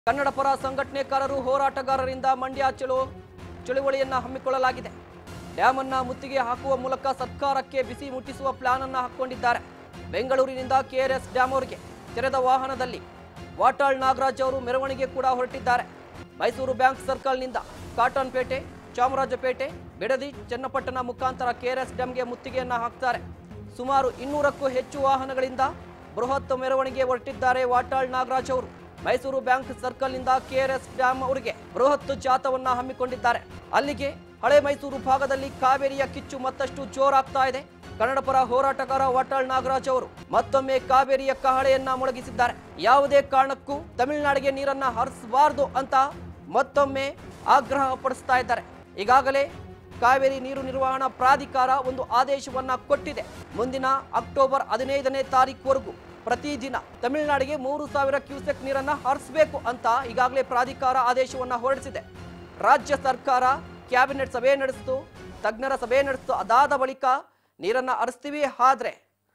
ಕನ್ನಡ ಪರ ಸಂಘಟನೆಕಾರರು ಹೋರಾಟಗಾರರಿಂದ ಮಂಡ್ಯ ಚಲೋ ಚಳುವಳಿಯನ್ನ ಹಮ್ಮಿಕೊಳ್ಳಲಾಗಿದೆ ಡ್ಯಾಮ್ ಅನ್ನ ಮುತ್ತಿಗೆ ಹಾಕುವ ಮೂಲಕ ಸರ್ಕಾರಕ್ಕೆ ಬಿಸಿ ಮುಟ್ಟಿಸುವ ಪ್ಲಾನ್ ಅನ್ನ ಹಾಕೊಂಡಿದ್ದಾರೆ ಬೆಂಗಳೂರಿನಿಂದ ಕೆಆರ್ಎಸ್ ಡ್ಯಾಮ್ ಅವರಿಗೆ ತೆರೆದ ವಾಹನದಲ್ಲಿ ವಾಟಾಳ್ ನಾಗರಾಜ್ ಅವರು ಮೆರವಣಿಗೆ ಕೂಡ ಹೊರಟಿದ್ದಾರೆ ಮೈಸೂರು ಬ್ಯಾಂಕ್ ಸರ್ಕಲ್ನಿಂದ ಕಾಟನ್ ಪೇಟೆ ಚಾಮರಾಜಪೇಟೆ ಬಿಡದಿ ಚನ್ನಪಟ್ಟಣ ಮುಖಾಂತರ ಕೆಆರ್ಎಸ್ ಡ್ಯಾಂಗೆ ಮುತ್ತಿಗೆಯನ್ನ ಹಾಕ್ತಾರೆ ಸುಮಾರು ಇನ್ನೂರಕ್ಕೂ ಹೆಚ್ಚು ವಾಹನಗಳಿಂದ ಬೃಹತ್ ಮೆರವಣಿಗೆ ಹೊರಟಿದ್ದಾರೆ ವಾಟಾಳ್ ನಾಗರಾಜ್ ಅವರು ಮೈಸೂರು ಬ್ಯಾಂಕ್ ಸರ್ಕಲ್ನಿಂದ ಕೆಆರ್ಎಸ್ ಡ್ಯಾಮ್ ಅವರಿಗೆ ಬೃಹತ್ ಜಾಥವನ್ನ ಹಮ್ಮಿಕೊಂಡಿದ್ದಾರೆ ಅಲ್ಲಿಗೆ ಹಳೆ ಮೈಸೂರು ಭಾಗದಲ್ಲಿ ಕಾವೇರಿಯ ಕಿಚ್ಚು ಮತ್ತಷ್ಟು ಜೋರಾಗ್ತಾ ಇದೆ ಕನ್ನಡ ಪರ ಹೋರಾಟಗಾರ ವಾಟಾಳ್ ನಾಗರಾಜ್ ಅವರು ಮತ್ತೊಮ್ಮೆ ಕಾವೇರಿಯ ಕಹಳೆಯನ್ನ ಮೊಳಗಿಸಿದ್ದಾರೆ ಯಾವುದೇ ಕಾರಣಕ್ಕೂ ತಮಿಳುನಾಡಿಗೆ ನೀರನ್ನ ಹರಿಸಬಾರದು ಅಂತ ಮತ್ತೊಮ್ಮೆ ಆಗ್ರಹ ಪಡಿಸ್ತಾ ಇದ್ದಾರೆ ಈಗಾಗಲೇ ಕಾವೇರಿ ನೀರು ನಿರ್ವಹಣಾ ಪ್ರಾಧಿಕಾರ ಒಂದು ಆದೇಶವನ್ನ ಕೊಟ್ಟಿದೆ ಮುಂದಿನ ಅಕ್ಟೋಬರ್ ಹದಿನೈದನೇ ತಾರೀಕುವರೆಗೂ ಪ್ರತಿದಿನ ತಮಿಳುನಾಡಿಗೆ ಮೂರು ಸಾವಿರ ಕ್ಯೂಸೆಕ್ ನೀರನ್ನ ಹರಿಸಬೇಕು ಅಂತ ಈಗಾಗಲೇ ಪ್ರಾಧಿಕಾರ ಆದೇಶವನ್ನ ಹೊರಡಿಸಿದೆ ರಾಜ್ಯ ಸರ್ಕಾರ ಕ್ಯಾಬಿನೆಟ್ ಸಭೆ ನಡೆಸಿತು ತಜ್ಞರ ಸಭೆ ನಡೆಸಿತು ಅದಾದ ಬಳಿಕ ನೀರನ್ನ ಹರಿಸ್ತೀವಿ ಆದ್ರೆ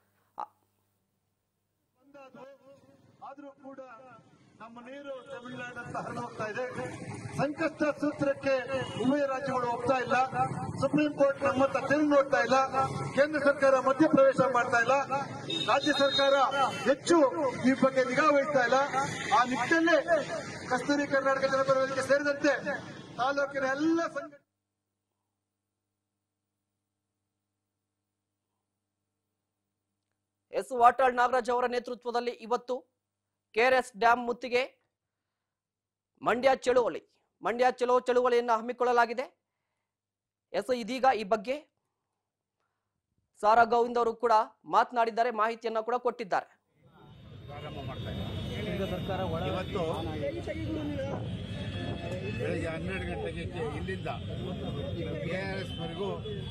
ಆದ್ರೂ ಕೂಡ ನಮ್ಮ ನೀರು ತಮಿಳುನಾಡಂತ ಹರಿದು ಹೋಗ್ತಾ ಇದೆ ಸಂಕಷ್ಟ ಸೂತ್ರಕ್ಕೆ ಉಭಯ ರಾಜ್ಯಗಳು ಒಪ್ತಾ ಇಲ್ಲ ಸುಪ್ರೀಂ ಕೋರ್ಟ್ ನಮ್ಮತ್ತ ತಿರುಗಿ ನೋಡ್ತಾ ಇಲ್ಲ ಕೇಂದ್ರ ಸರ್ಕಾರ ಮಧ್ಯಪ್ರವೇಶ ಮಾಡ್ತಾ ಇಲ್ಲ ರಾಜ್ಯ ಸರ್ಕಾರ ಹೆಚ್ಚು ಈ ಬಗ್ಗೆ ನಿಗಾ ವಹಿಸ್ತಾ ಇಲ್ಲ ಆ ನಿಟ್ಟಿನಲ್ಲೇ ಕಸ್ತೂರಿ ಕರ್ನಾಟಕ ಜನಪರ ವೇದಿಕೆ ಸೇರಿದಂತೆ ತಾಲೂಕಿನ ಎಲ್ಲ ಸಂಘ ಎಸ್ ವಾಟಾಳ್ ನಾಗರಾಜ್ ಅವರ ನೇತೃತ್ವದಲ್ಲಿ ಇವತ್ತು ಕೆಆರ್ಎಸ್ ಡ್ಯಾಂ ಮುತ್ತಿಗೆ ಮಂಡ್ಯ ಚಳುವಳಿ ಮಂಡ್ಯ ಚಲೋ ಚಳುವಳಿಯನ್ನು ಹಮ್ಮಿಕೊಳ್ಳಲಾಗಿದೆ ಎಸ್ ಇದೀಗ ಈ ಬಗ್ಗೆ ಸಾರಾ ಗೋವಿಂದ್ ಅವರು ಕೂಡ ಮಾತನಾಡಿದ್ದಾರೆ ಮಾಹಿತಿಯನ್ನ ಕೂಡ ಕೊಟ್ಟಿದ್ದಾರೆ ಇವತ್ತು ಬೆಳಗ್ಗೆ ಹನ್ನೆರಡು ಗಂಟೆಗೆ ಕೆ- ಇಲ್ಲಿಂದ ಕೆ ಆರ್ ಎಸ್ ವರೆಗೂ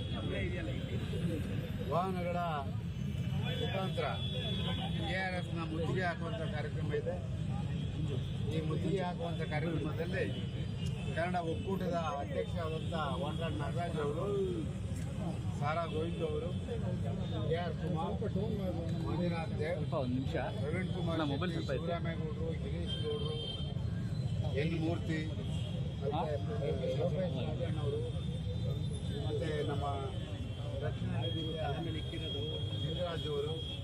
ವಾಹನಗಳ ಮುಖಾಂತರ ಕೆ ಆರ್ ಎಸ್ನ ಮುತ್ತಿಗೆ ಹಾಕುವಂಥ ಕಾರ್ಯಕ್ರಮ ಇದೆ ಈ ಮುತ್ತಿಗೆ ಹಾಕುವಂಥ ಕಾರ್ಯಕ್ರಮದಲ್ಲಿ ಕನ್ನಡ ಒಕ್ಕೂಟದ ಅಧ್ಯಕ್ಷರಾದಂಥ ವಾಟಾಳ್ ನಾಗರಾಜ್ ಅವರು ಸಾರಾ ಗೋವಿಂದ್ ಅವರು K R Kumar Manjunath Dev Praveen Kumar mobile ಶಿವರಾಮೇಗೌಡರು ಗಿರೀಶ್ ಗೌಡರು ಎನ್ ಮೂರ್ತಿ ಮತ್ತೆ ಲೋಕೇಶ್ ನಾರಾಯಣ್ ಅವರು ಮತ್ತೆ ನಮ್ಮ ದಕ್ಷಿಣ ಲಿಂಗರಾಜ್ ಅವರು